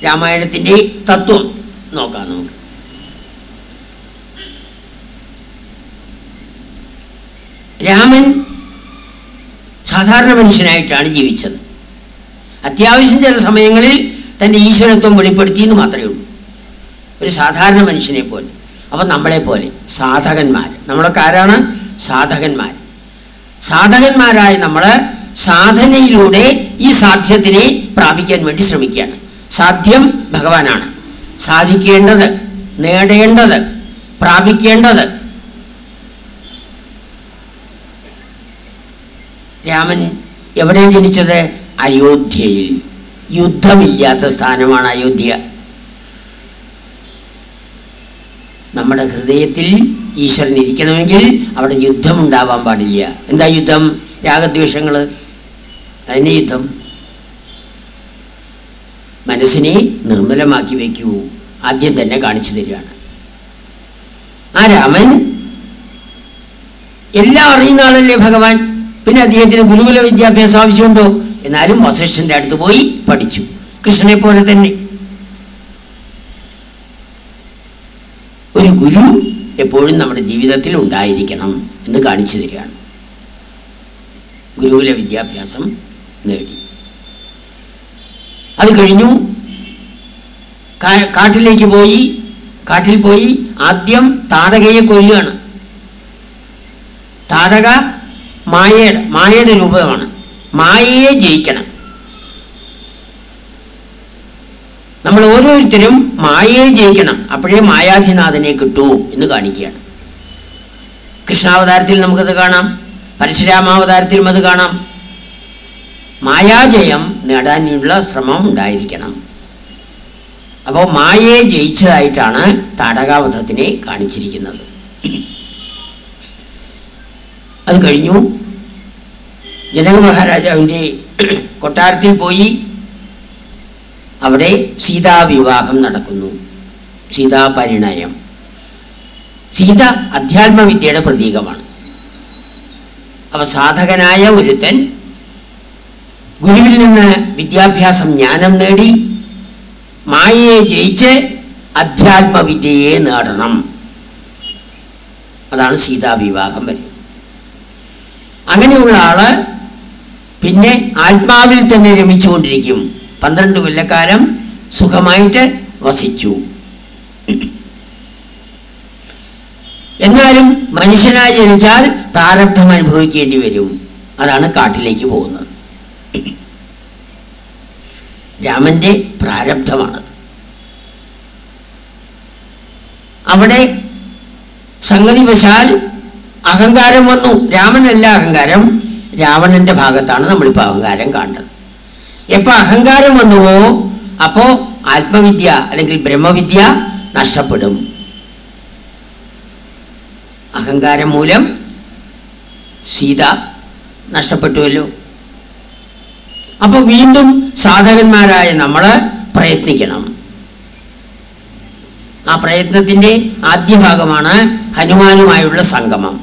രാമായണത്തിൻ്റെ തത്വം നോക്കാം നമുക്ക് രാമൻ സാധാരണ മനുഷ്യനായിട്ടാണ് ജീവിച്ചത് അത്യാവശ്യം ചില സമയങ്ങളിൽ തൻ്റെ ഈശ്വരത്വം വെളിപ്പെടുത്തി എന്ന് മാത്രമേ ഉള്ളൂ ഒരു സാധാരണ മനുഷ്യനെ പോലെ അപ്പം നമ്മളെ പോലെ സാധകന്മാർ നമ്മളൊക്കെ ആരാണ് സാധകന്മാർ സാധകന്മാരായ നമ്മൾ സാധനയിലൂടെ ഈ സാധ്യത്തിനെ പ്രാപിക്കാൻ വേണ്ടി ശ്രമിക്കുകയാണ് സാധ്യം ഭഗവാനാണ് സാധിക്കേണ്ടത് നേടേണ്ടത് പ്രാപിക്കേണ്ടത് രാമൻ എവിടെ ജനിച്ചത് അയോധ്യയിൽ യുദ്ധമില്ലാത്ത സ്ഥാനമാണ് അയോധ്യ നമ്മുടെ ഹൃദയത്തിൽ ഈശ്വരൻ ഇരിക്കണമെങ്കിൽ അവിടെ യുദ്ധമുണ്ടാവാൻ പാടില്ല എന്താ യുദ്ധം രാഗദ്വേഷങ്ങൾ അതിനെ യുദ്ധം മനസ്സിനെ നിർമ്മലമാക്കി വയ്ക്കൂ ആദ്യം തന്നെ കാണിച്ചു തരികയാണ് ആ രാമൻ എല്ലാം അറിയുന്ന ആളല്ലേ ഭഗവാൻ പിന്നെ അദ്ദേഹത്തിന് ഗുരുകുല വിദ്യാഭ്യാസം ആവശ്യമുണ്ടോ എന്നാലും വസിഷ്ഠന്റെ അടുത്ത് പോയി പഠിച്ചു കൃഷ്ണനെ പോലെ തന്നെ ഒരു ഗുരു എപ്പോഴും നമ്മുടെ ജീവിതത്തിൽ ഉണ്ടായിരിക്കണം എന്ന് കാണിച്ചു തരികയാണ് ഗുരുകുല വിദ്യാഭ്യാസം നേടി അത് കഴിഞ്ഞു കാ- കാട്ടിലേക്ക് പോയി കാട്ടിൽ പോയി ആദ്യം താടകയെ കൊല്ലുകയാണ് താടക മായയുടെ മായയുടെ രൂപമാണ് മായയെ ജയിക്കണം നമ്മൾ ഓരോരുത്തരും മായയെ ജയിക്കണം അപ്പോഴേ മായാധിനാഥനെ കിട്ടൂ എന്ന് കാണിക്കുകയാണ് കൃഷ്ണാവതാരത്തിൽ നമുക്കത് കാണാം പരശുരാമാവതാരത്തിലും അത് കാണാം മായാജയം നേടാനുള്ള ശ്രമം ഉണ്ടായിരിക്കണം അപ്പോൾ മായയെ ജയിച്ചതായിട്ടാണ് താടകാവധത്തിനെ കാണിച്ചിരിക്കുന്നത് അത് കഴിഞ്ഞു ജനക മഹാരാജാവിൻ്റെ കൊട്ടാരത്തിൽ പോയി അവിടെ സീതാവിവാഹം നടക്കുന്നു സീതാപരിണയം സീത അധ്യാത്മവിദ്യയുടെ പ്രതീകമാണ് അവ സാധകനായ ഒരുത്തൻ ഗുരുവിൽ നിന്ന് വിദ്യാഭ്യാസം ജ്ഞാനം നേടി മായയെ ജയിച്ച് അധ്യാത്മവിദ്യയെ നേടണം അതാണ് സീതാവിവാഹം വരുന്നത് അങ്ങനെയുള്ള ആള് പിന്നെ ആത്മാവിൽ തന്നെ രമിച്ചുകൊണ്ടിരിക്കും പന്ത്രണ്ട് കൊല്ലക്കാലം സുഖമായിട്ട് വസിച്ചു എന്നാലും മനുഷ്യനായി ജനിച്ചാൽ പ്രാരബ്ധം അനുഭവിക്കേണ്ടി വരും അതാണ് കാട്ടിലേക്ക് പോകുന്നത് രാമന്റെ പ്രാരബ്ധമാണത് അവിടെ സംഗതി വശാൽ അഹങ്കാരം വന്നു രാമനല്ല അഹങ്കാരം രാവണന്റെ ഭാഗത്താണ് നമ്മളിപ്പോൾ അഹങ്കാരം കാണുന്നത് എപ്പോൾ അഹങ്കാരം വന്നുവോ അപ്പോൾ ആത്മവിദ്യ അല്ലെങ്കിൽ ബ്രഹ്മവിദ്യ നഷ്ടപ്പെടും അഹങ്കാരം മൂലം സീത നഷ്ടപ്പെട്ടുവല്ലോ അപ്പോൾ വീണ്ടും സാധകന്മാരായ നമ്മൾ പ്രയത്നിക്കണം ആ പ്രയത്നത്തിൻ്റെ ആദ്യ ഭാഗമാണ് ഹനുമാനുമായുള്ള സംഗമം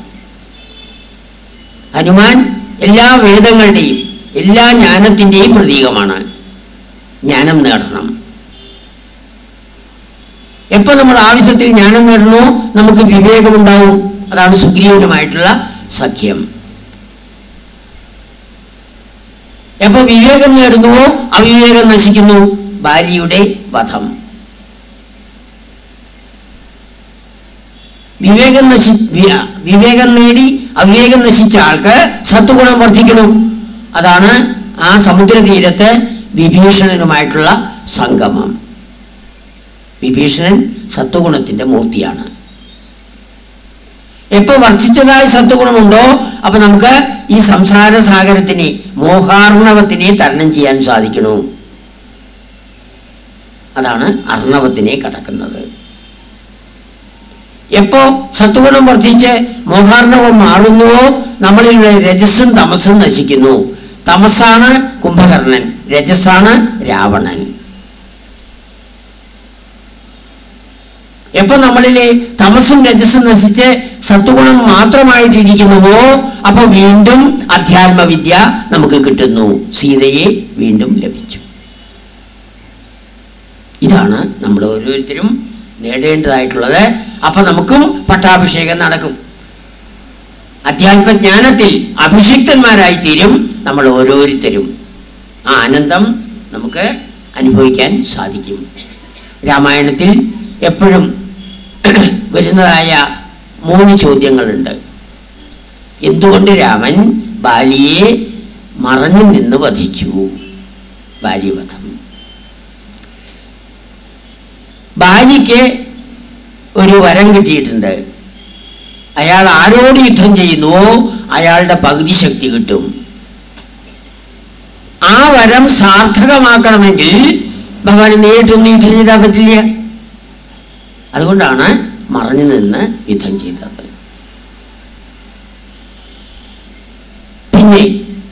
ഹനുമാൻ എല്ലാ വേദങ്ങളുടെയും എല്ലാ ജ്ഞാനത്തിൻ്റെയും പ്രതീകമാണ് ജ്ഞാനം നേടണം എപ്പോൾ നമ്മൾ ആവശ്യത്തിൽ ജ്ഞാനം നേടണോ നമുക്ക് വിവേകമുണ്ടാവും അതാണ് സുഗ്രീവനുമായിട്ടുള്ള സഖ്യം എപ്പോൾ വിവേകം നേടുന്നുവോ അവിവേകം നശിക്കുന്നു ബാലിയുടെ വധം വിവേകം നശി വി- വിവേകം നേടി അവിവേകം നശിച്ച ആൾക്ക് സത്വഗുണം വർദ്ധിക്കണം അതാണ് ആ സമുദ്രതീരത്ത് വിഭീഷണനുമായിട്ടുള്ള സംഗമം വിഭീഷണൻ സത്വഗുണത്തിന്റെ മൂർത്തിയാണ് എപ്പോൾ വർദ്ധിച്ചതായ സത്വഗുണമുണ്ടോ അപ്പൊ നമുക്ക് ഈ സംസാര സാഗരത്തിനെ മോഹാർണവത്തിനെ തരണം ചെയ്യാൻ സാധിക്കണു അതാണ് അർണവത്തിനെ കടക്കുന്നത് എപ്പോ സത്വഗുണം വർദ്ധിച്ച് മോഹാർണവം മാറുന്നുവോ നമ്മളിലുള്ള രജസ്സും തമസും നശിക്കുന്നു തമസാണ് കുംഭകർണൻ രജസ്സാണ് രാവണൻ എപ്പോ നമ്മളിലെ തമസും രജസ്സും നശിച്ച് സത്വഗുണം മാത്രമായിട്ടിരിക്കുന്നുവോ അപ്പൊ വീണ്ടും അധ്യാത്മവിദ്യ നമുക്ക് കിട്ടുന്നു സീതയെ വീണ്ടും ലഭിച്ചു ഇതാണ് നമ്മൾ ഓരോരുത്തരും നേടേണ്ടതായിട്ടുള്ളത് അപ്പം നമുക്കും പട്ടാഭിഷേകം നടക്കും അധ്യാത്മജ്ഞാനത്തിൽ അഭിഷിക്തന്മാരായി തീരും നമ്മൾ ഓരോരുത്തരും ആ ആനന്ദം നമുക്ക് അനുഭവിക്കാൻ സാധിക്കും രാമായണത്തിൽ എപ്പോഴും വരുന്നതായ മൂന്ന് ചോദ്യങ്ങളുണ്ട് എന്തുകൊണ്ട് രാമൻ ബാലിയെ മറഞ്ഞു നിന്ന് വധിച്ചു ബാല്യവധം ബാലിക്ക് ഒരു വരം കിട്ടിയിട്ടുണ്ട് അയാൾ ആരോട് യുദ്ധം ചെയ്യുന്നുവോ അയാളുടെ പകുതി ശക്തി കിട്ടും ആ വരം സാർത്ഥകമാക്കണമെങ്കിൽ ഭഗവാൻ നേരിട്ടൊന്നും യുദ്ധം ചെയ്താൽ പറ്റില്ല അതുകൊണ്ടാണ് മറഞ്ഞു നിന്ന് യുദ്ധം ചെയ്തത് പിന്നെ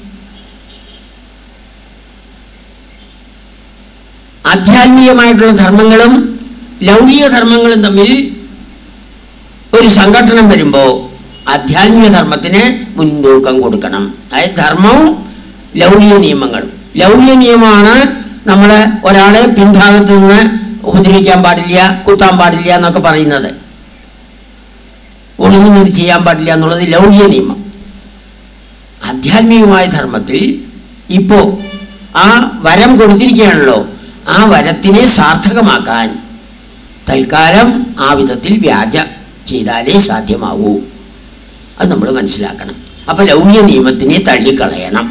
ആധ്യാത്മികമായിട്ടുള്ള ധർമ്മങ്ങളും ലൗകിക ധർമ്മങ്ങളും തമ്മിൽ ഒരു സംഘട്ടനം വരുമ്പോൾ ആധ്യാത്മിക ധർമ്മത്തിന് മുൻതൂക്കം കൊടുക്കണം അതായത് ധർമ്മവും ലൗകിക നിയമങ്ങളും ലൗകിക നിയമമാണ് നമ്മൾ ഒരാളെ പിൻഭാഗത്ത് നിന്ന് ഉപദ്രവിക്കാൻ പാടില്ല കുത്താൻ പാടില്ല എന്നൊക്കെ പറയുന്നത് ഒളിഞ്ഞു നിന്ന് ചെയ്യാൻ പാടില്ല എന്നുള്ളത് ലൗകിക നിയമം ആധ്യാത്മികമായ ധർമ്മത്തിൽ ഇപ്പോൾ ആ വരം കൊടുത്തിരിക്കുകയാണല്ലോ ആ വരത്തിനെ സാർത്ഥകമാക്കാൻ തൽക്കാലം ആ വിധത്തിൽ വ്യാജ ചെയ്താലേ സാധ്യമാവൂ അത് നമ്മൾ മനസ്സിലാക്കണം അപ്പം ലൗകിക നിയമത്തിനെ തള്ളിക്കളയണം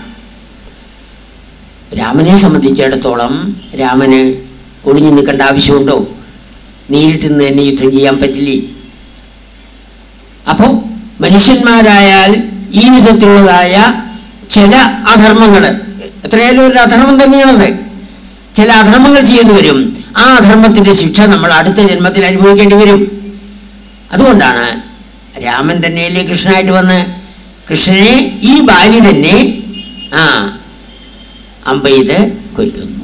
രാമനെ സംബന്ധിച്ചിടത്തോളം രാമന് ഒളിഞ്ഞു നിൽക്കേണ്ട ആവശ്യമുണ്ടോ നേരിട്ട് നിന്ന് തന്നെ യുദ്ധം ചെയ്യാൻ പറ്റില്ലേ അപ്പോൾ മനുഷ്യന്മാരായാൽ ഈ വിധത്തിലുള്ളതായ ചില അധർമ്മങ്ങൾ എത്രയായാലും ഒരു അധർമ്മം തന്നെയാണത് ചില അധർമ്മങ്ങൾ ചെയ്തു വരും ആ അധർമ്മത്തിൻ്റെ ശിക്ഷ നമ്മൾ അടുത്ത ജന്മത്തിൽ അനുഭവിക്കേണ്ടി വരും അതുകൊണ്ടാണ് രാമൻ തന്നെയല്ലേ കൃഷ്ണനായിട്ട് വന്ന് കൃഷ്ണനെ ഈ ബാലി തന്നെ ആ അമ്പെയ്ത് കൊല്ലുന്നു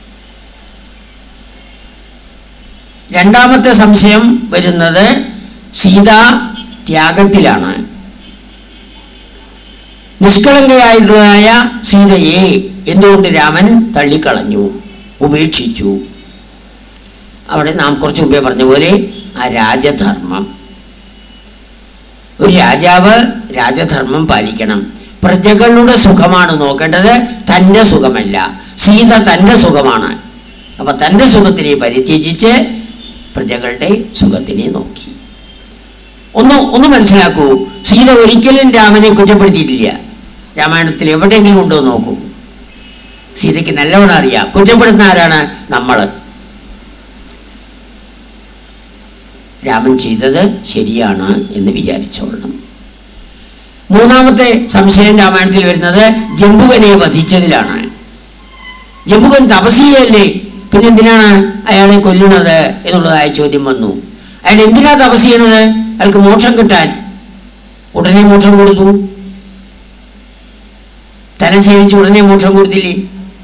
രണ്ടാമത്തെ സംശയം വരുന്നത് സീതാ ത്യാഗത്തിലാണ് നിഷ്കളങ്കയായിട്ടുള്ളതായ സീതയെ എന്തുകൊണ്ട് രാമൻ തള്ളിക്കളഞ്ഞു ഉപേക്ഷിച്ചു അവിടെ നാം കുറച്ച് മുമ്പേ പറഞ്ഞ പോലെ ആ രാജധർമ്മം ഒരു രാജാവ് രാജധർമ്മം പാലിക്കണം പ്രജകളുടെ സുഖമാണ് നോക്കേണ്ടത് തൻ്റെ സുഖമല്ല സീത തൻ്റെ സുഖമാണ് അപ്പം തൻ്റെ സുഖത്തിനെ പരിത്യജിച്ച് പ്രജകളുടെ സുഖത്തിനെ നോക്കി ഒന്ന് ഒന്ന് മനസ്സിലാക്കൂ സീത ഒരിക്കലും രാമനെ കുറ്റപ്പെടുത്തിയിട്ടില്ല രാമായണത്തിൽ എവിടെയെങ്കിലും ഉണ്ടോ എന്ന് നോക്കൂ സീതയ്ക്ക് നല്ലവണ്ണം അറിയാം കുറ്റപ്പെടുത്തുന്ന ആരാണ് നമ്മൾ രാമൻ ചെയ്തത് ശരിയാണ് എന്ന് വിചാരിച്ചോളണം മൂന്നാമത്തെ സംശയം രാമായണത്തിൽ വരുന്നത് ജംബുകനെ വധിച്ചതിലാണ് ജംബുകൻ തപസ്യയല്ലേ പിന്നെ എന്തിനാണ് അയാളെ കൊല്ലുന്നത് എന്നുള്ളതായ ചോദ്യം വന്നു അയാൾ എന്തിനാ തപസ് ചെയ്യണത് അയാൾക്ക് മോക്ഷം കിട്ടാൻ ഉടനെ മോക്ഷം കൊടുത്തു തല ഛേദിച്ച് ഉടനെ മോക്ഷം കൊടുത്തില്ലേ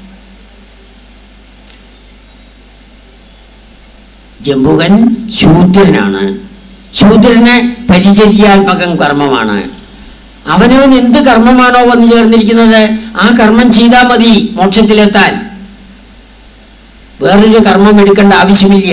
ജംബുകൻ ശൂദ്രനാണ് ശൂദ്രന് പരിചര്യാത്മകം കർമ്മമാണ് അവനവൻ എന്ത് കർമ്മമാണോ വന്നു ചേർന്നിരിക്കുന്നത് ആ കർമ്മം ചെയ്താൽ മതി മോക്ഷത്തിലെത്താൻ വേറൊരു കർമ്മം എടുക്കേണ്ട ആവശ്യമില്ല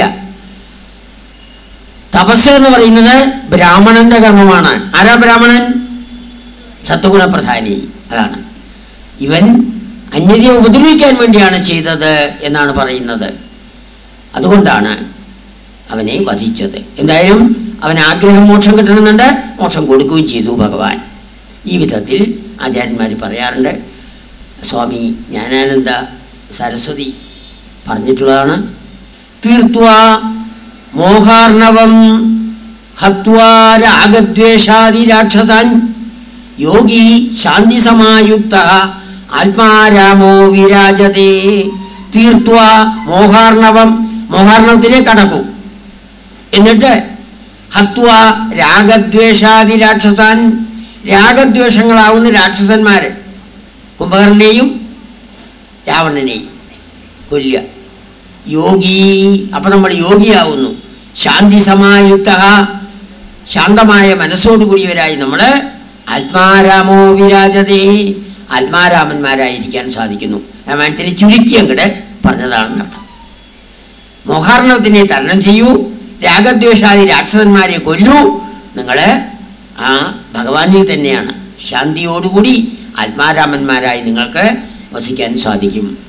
തപസ് എന്ന് പറയുന്നത് ബ്രാഹ്മണന്റെ കർമ്മമാണ് ആരാ ബ്രാഹ്മണൻ സത്വഗുണപ്രധാനി അതാണ് ഇവൻ അന്യരെ ഉപദ്രവിക്കാൻ വേണ്ടിയാണ് ചെയ്തത് എന്നാണ് പറയുന്നത് അതുകൊണ്ടാണ് അവനെ വധിച്ചത് എന്തായാലും അവൻ ആഗ്രഹം മോക്ഷം കിട്ടണമെന്നുണ്ട് മോക്ഷം കൊടുക്കുകയും ചെയ്തു ഭഗവാൻ ഈ വിധത്തിൽ ആചാര്യന്മാർ പറയാറുണ്ട് സ്വാമി ജ്ഞാനാനന്ദ സരസ്വതി പറഞ്ഞിട്ടുള്ളതാണ് തീർത്വാ മോഹാർണവം ഹത്വാ രാഗദ്വേഷാദി രാക്ഷസാൻ യോഗി ശാന്തി സമായുക്ത ആത്മാരാമോ വിരാജതേ തീർത്വാ മോഹാർണവം മോഹാർണവത്തിനെ കടക്കും എന്നിട്ട് ഹത്വ രാഗദ്വേഷാദി രാക്ഷസാൻ രാഗദ്വേഷങ്ങളാവുന്ന രാക്ഷസന്മാരെ കുംഭകർണനെയും രാവണനെയും കൊല്ലുക യോഗി അപ്പം നമ്മൾ യോഗിയാവുന്നു ശാന്തി സമായുക്ത ശാന്തമായ മനസ്സോടുകൂടിയവരായി നമ്മൾ ആത്മാരാമോ വിരാജതേ ആത്മാരാമന്മാരായിരിക്കാൻ സാധിക്കുന്നു രാമായണത്തിന് ചുരുക്കി അങ്ങോട്ട് പറഞ്ഞതാണെന്നർത്ഥം മോഹാർണവത്തിനെ തരണം ചെയ്യൂ രാഗദ്വേഷാദി രാക്ഷസന്മാരെ കൊല്ലൂ നിങ്ങൾ ആ ഭഗവാനിൽ തന്നെയാണ് ശാന്തിയോടുകൂടി ആത്മാരാമന്മാരായി നിങ്ങൾക്ക് വസിക്കാൻ സാധിക്കും